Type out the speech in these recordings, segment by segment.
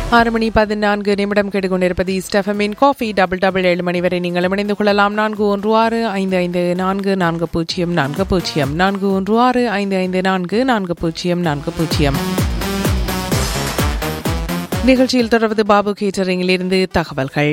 ஆறு மணி பதினான்கு நிமிடம் கேட்டுக்கொண்டிருப்பது ஸ்டெஃபமின் காஃபி டபுள் டபுள் ஏழு மணி வரை நீங்கள் இணைந்து கொள்ளலாம் நான்கு ஒன்று ஆறு ஐந்து ஐந்து நான்கு நான்கு பூஜ்ஜியம் நான்கு பூஜ்ஜியம் நான்கு ஒன்று ஆறு ஐந்து ஐந்து நான்கு நான்கு பூஜ்ஜியம் நான்கு பூஜ்ஜியம் நிகழ்ச்சியில் தொடர்வது பாபு கேட்டரிங்கிலிருந்து தகவல்கள்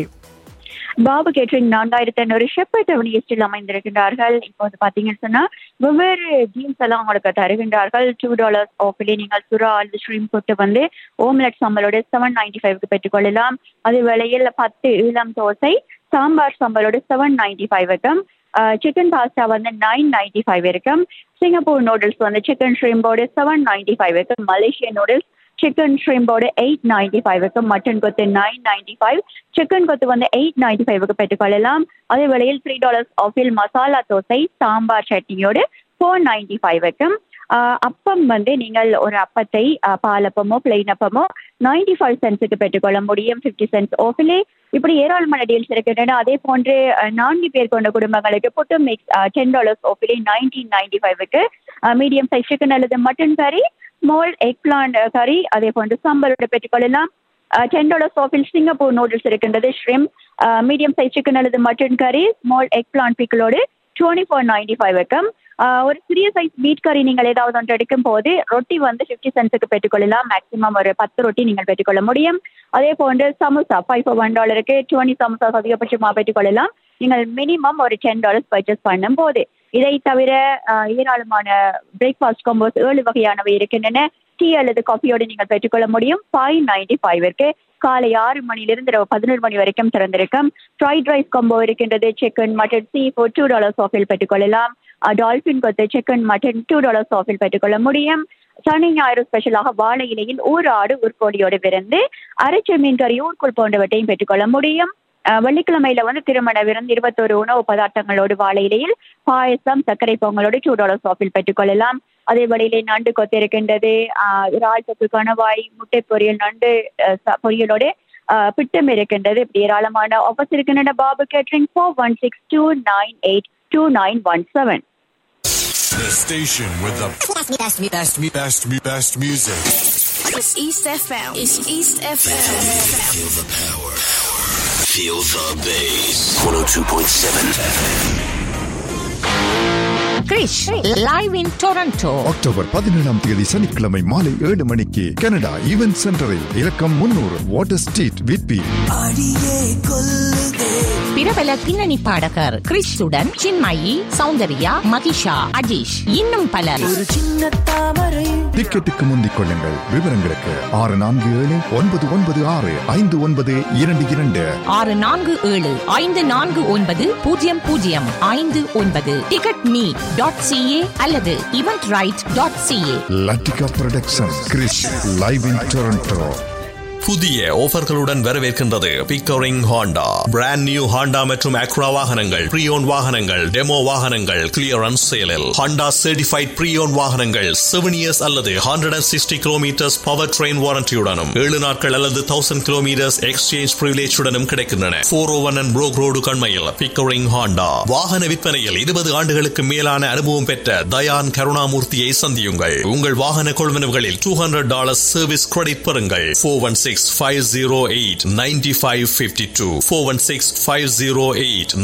பாபு கேட்டரிங் நான்காயிரத்தி ஐநூறு ஷெப்பர்ட் அவனியஸ்டில் அமைந்திருக்கின்றார்கள் இப்போது பாத்தீங்கன்னு சொன்னா வெவ்வேறு டீல்ஸ் எல்லாம் உங்களுக்கு தருகின்றார்கள் டூ டாலர்ஸ் ஆஃபிலே நீங்கள் சுறா அல்லது ஷ்ரீம் போட்டு வந்து ஓம்லெட் சம்பளோட செவன் நைன்டி ஃபைவ்க்கு பெற்றுக்கொள்ளலாம் அதே வேளையில் பத்து இளம் தோசை சாம்பார் சம்பளோட செவன் நைன்டி ஃபைவுக்கும் சிக்கன் பாஸ்தா வந்து நைன் நைன்டி ஃபைவ் இருக்கும் சிங்கப்பூர் நூடுல்ஸ் வந்து சிக்கன் ஷ்ரீம்போடு செவன் நைன்டி ஃபைவ் இருக்கும் மலேசியன் நூடுல்ஸ் சிக்கன் ஷ்ரிம்போடு எயிட் நைன்டி ஃபைவுக்கு mutton kothu nine ninety five chicken kothu வந்து எயிட் நைன்டி ஃபைவுக்கு பெற்றுக்கொள்ளலாம் அதே வேளையில் த்ரீ டாலர்ஸ் ஆஃபில் மசாலா தோசை சாம்பார் சட்னியோடு ஃபோர் நைன்டி ஃபைவுக்கும் அப்பம் வந்து நீங்கள் ஒரு அப்பத்தை பாலப்பமோ பிளெயின் அப்பமோ நைன்டி ஃபைவ் சென்ட்ஸுக்கு பெற்றுக்கொள்ள முடியும் ஃபிஃப்டி சென்ட்ஸ் ஆஃபிலே இப்படி ஏராளமான டீல்ஸ் இருக்கின்றன அதே போன்று நான்கு பேர் கொண்ட குடும்பங்களுக்கு புட்டு மிக்ஸ் டென் டாலர்ஸ் ஆஃபிலே நைன்டீன் நைன்டி ஃபைவுக்கு மீடியம் சைஸ் சிக்கன் அல்லது மட்டன் கறி ஸ்மால் எக் பிளான்ட் கறி அதே போன்று சாம்பலோட பெற்றுக்கொள்ளலாம் டென் டாலர்ஸ் ஆஃபில் சிங்கப்பூர் நூடுல்ஸ் இருக்கின்றது ஷ்ரிம் மீடியம் சைஸ் சிக்கன் அல்லது மட்டன் கறி ஸ்மால் எக் பிளான்ட் பிக்கிளோடு டுவெண்ட்டி ஃபோர் நைன்டி ஃபைவ் இருக்கும் ஒரு சிறிய சைஸ் மீட் கறி நீங்கள் ஏதாவது ஒன்று எடுக்கும் போது ரொட்டி வந்து ஃபிஃப்டி சென்ட்ஸுக்கு பெற்றுக்கொள்ளலாம் மேக்ஸிமம் ஒரு பத்து ரொட்டி நீங்கள் பெற்றுக்கொள்ள முடியும் அதே போன்று சமோசா ஃபைவ் ஃபோர் ஒன் டாலருக்கு டுவெண்ட்டி சமோசாஸ் அதிகபட்சமாக பெற்றுக்கொள்ளலாம் நீங்கள் மினிமம் ஒரு டென் டாலர்ஸ் பர்ச்சேஸ் பண்ணும் போது இதை தவிர ஏராளமான பிரேக்ஃபாஸ்ட் காம்போஸ் ஏழு வகையானவை இருக்கின்றன டீ அல்லது காஃபியோடு நீங்கள் பெற்றுக்கொள்ள முடியும் ஃபைவ் நைன்டி ஃபைவ்க்கு காலை ஆறு மணிலிருந்து இரவு பதினொரு மணி வரைக்கும் திறந்திருக்கும் ஃப்ரைட் ரைஸ் காம்போ இருக்கின்றது chicken mutton seafood two dollars ஆஃபில் பெற்றுக்கொள்ளலாம் டால்பின் கொத்து சிக்கன் மட்டன் டூ டாலர்ஸ் ஆஃபில் பெற்றுக்கொள்ள முடியும் சனி ஞாயிறு ஸ்பெஷலாக வாழை இலையில் ஊர் ஆடு ஊர்கோடியோடு விருந்து அரைச்ச மீன் கறி ஊர்க்குள் போன்றவற்றையும் பெற்றுக்கொள்ள முடியும் வெள்ளிக்கிழமையில வந்து திருமண விருந்து இருபத்தோரு உணவு பதார்த்தங்களோடு வாழை இலையில் பாயசம் சர்க்கரை பொங்கலோடு டூ டாலர்ஸ் ஆஃபில் பெற்றுக்கொள்ளலாம் அதே வழியிலே நண்டு கொத்து இருக்கின்றது இறால் தொக்கு கணவாய் முட்டை பொரியல் நண்டு பொரியலோடு பிட்டம் இருக்கின்றது இப்படி ஏராளமான ஆஃபர்ஸ் இருக்கின்றன Babu catering four one six two nine eight two nine one seven The station with the Best, best, best, best, best, best music. It's East FM. It's East FM. Feel the power. Feel the bass. 102.7 Chris live in Toronto October பதினேழாம் தேதி சனிக்கிழமை மாலை ஏழு மணிக்கு Canada event சென்டரில் இலக்கம் முன்னூறு water street Whitby பிரபல பின்னணி பாடகர் கிறிஸ்துடன் சின்மயி சௌந்தர்யா மகிஷா அஜீஷ் இன்னும் பலர் டிக்கெட்டுக்கு முந்திக் கொள்ளுங்கள் விவரங்களுக்கு ஆறு நான்கு ஏழு ஒன்பது ஒன்பது ஆறு ஐந்து ஒன்பது இரண்டு இரண்டு ஆறு நான்கு ஏழு ஐந்து நான்கு ஒன்பது பூஜ்ஜியம் பூஜ்ஜியம் ஐந்து ஒன்பது டிக்கெட் மீ டாட் சிஏ அல்லது event right dot CA Latika production Chris live in Toronto புதிய ஆஃபர்களுடன் வரவேற்கின்றது Pickering Honda brand new Honda மற்றும் அக்ரா வாகனங்கள் ப்ரீயோன் வாகனங்கள் டெமோ வாகனங்கள் கிளியரன்ஸ் சேலில் ஹாண்டா சர்டிஃபைட் ப்ரீயோன் வாகனங்கள் செவன் இயர்ஸ் அல்லது hundred and sixty kilometres powertrain வாரண்டியுடனும் ஏழு நாட்கள் அல்லது தௌசண்ட் கிலோமீட்டர்ஸ் எக்ஸ்சேஞ்ச் பிரிவிலேஜுடனும் கிடைக்கின்றன four oh one and Brock road கண்மையில் பிக்டோரிங் ஹாண்டா வாகன விற்பனையில் இருபது ஆண்டுகளுக்கு மேலான அனுபவம் பெற்ற தயான் கருணாமூர்த்தியை சந்தியுங்கள் உங்கள் வாகன கொள்வனவுகளில் two hundred dollars service credit பெறுங்கள் ஃபோர் ஒன் சிக்ஸ் 508 9552 416 508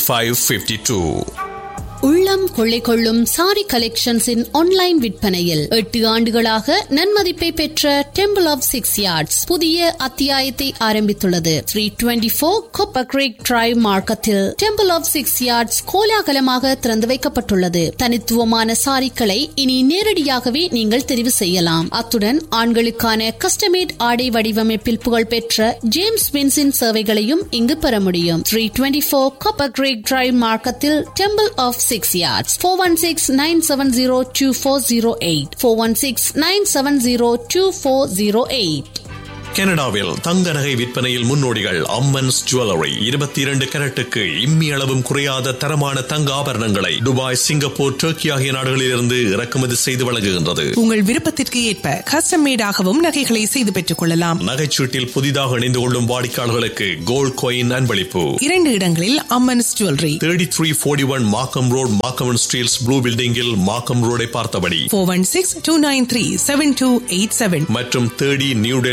9552 உள்ளம் கொள்ளை கொள்ளும் சாரி கலெக்ஷன்ஸின் ஆன்லைன் விற்பனையில் எட்டு ஆண்டுகளாக நன்மதிப்பை பெற்ற டெம்பிள் ஆஃப் சிக்ஸ் யார்ட்ஸ் புதிய அத்தியாயத்தை ஆரம்பித்துள்ளது three twenty four Copper Creek drive மார்க்கத்தில் டெம்பிள் ஆஃப் சிக்ஸ் யார்ட்ஸ் கோலாகலமாக திறந்து வைக்கப்பட்டுள்ளது தனித்துவமான சாரிக்களை இனி நேரடியாகவே நீங்கள் தெரிவு செய்யலாம் அத்துடன் ஆண்களுக்கான கஸ்டமேட் ஆடை வடிவமைப்பில் புகழ்பெற்ற ஜேம்ஸ் வின்ஸின் சேவைகளையும் இங்கு பெற முடியும் three twenty four Copper Creek drive மார்க்கத்தில் temple of six yards four one six nine seven zero two four zero eight four one six nine seven zero two four zero eight கனடாவில் தங்க நகை விற்பனையில் முன்னோடிகள் அம்மன்ஸ் ஜுவல்லரி இருபத்தி இரண்டு கரட்டுக்கு இம்மி அளவும் குறையாத தரமான தங்க ஆபரணங்களை துபாய் சிங்கப்பூர் டர்க்கி ஆகிய நாடுகளிலிருந்து இறக்குமதி செய்து வழங்குகின்றது உங்கள் விருப்பத்திற்கு ஏற்ப கஸ்டம் மேடாகவும் நகைகளை செய்து பெற்றுக் கொள்ளலாம் நகைச்சீட்டில் புதிதாக இணைந்து கொள்ளும் வாடிக்கையாளர்களுக்கு கோல்ட் காயின் அன்பளிப்பு இரண்டு இடங்களில் Amman's jewellery thirty three forty one Markham road Markham Steeles blue பில்டிங்கில் மாக்கம் ரோடை பார்த்தபடி four one six two nine three seven two eight seven மற்றும் thirty new Delhi drive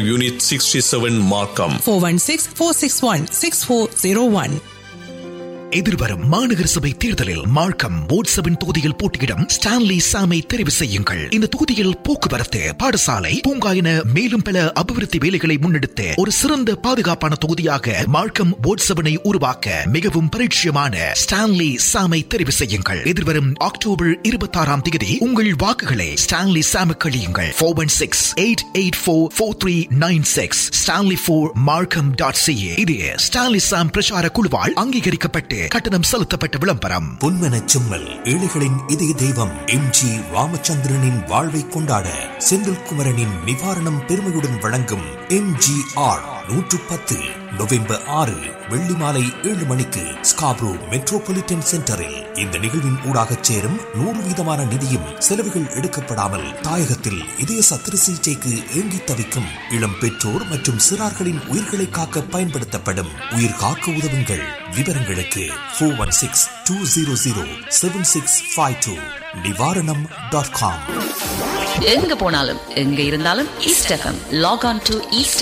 unit sixty seven Markham four one six four six one six four zero one எதிர்வரும் மாநகர சபை தேர்தலில் மார்க்கம் போட்சபின் தொகுதியில் போட்டியிடும் ஸ்டான்லி சாமை தெரிவு செய்யுங்கள் இந்த தொகுதியில் போக்குவரத்து பாடசாலை பூங்கா என மேலும் பல அபிவிருத்தி வேலைகளை முன்னெடுத்து ஒரு சிறந்த பாதுகாப்பான தொகுதியாக மார்க்கம் போட்சபனை உருவாக்க மிகவும் பரிட்சயமான ஸ்டான்லி சாமை தெரிவு செய்யுங்கள் எதிர்வரும் அக்டோபர் இருபத்தி ஆறாம் தேதி உங்கள் வாக்குகளை ஸ்டான்லி சாமுக்கு அளியுங்கள் four one six eight eight four four three nine six Stanley four Markham dot CA இது ஸ்டான்லி சாம் பிரச்சார குழுவால் அங்கீகரிக்கப்பட்டு கட்டணம் செலுத்தப்பட்ட விளம்பரம் பொன்மனச் செம்மல் ஏழைகளின் இதய தெய்வம் எம் ஜி ராமச்சந்திரனின் வாழ்வை கொண்டாட செந்தில்குமரனின் நிவாரணம் பெருமையுடன் வழங்கும் எம் ஜி ஆர் நூற்று பத்து நவம்பர் ஆறு வெள்ளி மாலை ஏழு மணிக்கு ஸ்காப்ரோ மெட்ரோபாலிட்டன் சென்டரில் இந்த நிகழ்வின் ஊடாக சேரும் நூறு வீதமான நிதியும் செலவுகள் எடுக்கப்படாமல் தாயகத்தில் இதய சத்திர சிகிச்சைக்கு ஏங்கி தவிக்கும் இளம் பெற்றோர் மற்றும் சிறார்களின் உயிர்களை காக்க பயன்படுத்தப்படும் உயிர் காக்க உதவுங்கள் விவரங்களுக்கு four one six two zero zero seven six five two நிவாரணம் டாட் காம் எங்க போனாலும் எங்க இருந்தாலும் East FM log on to east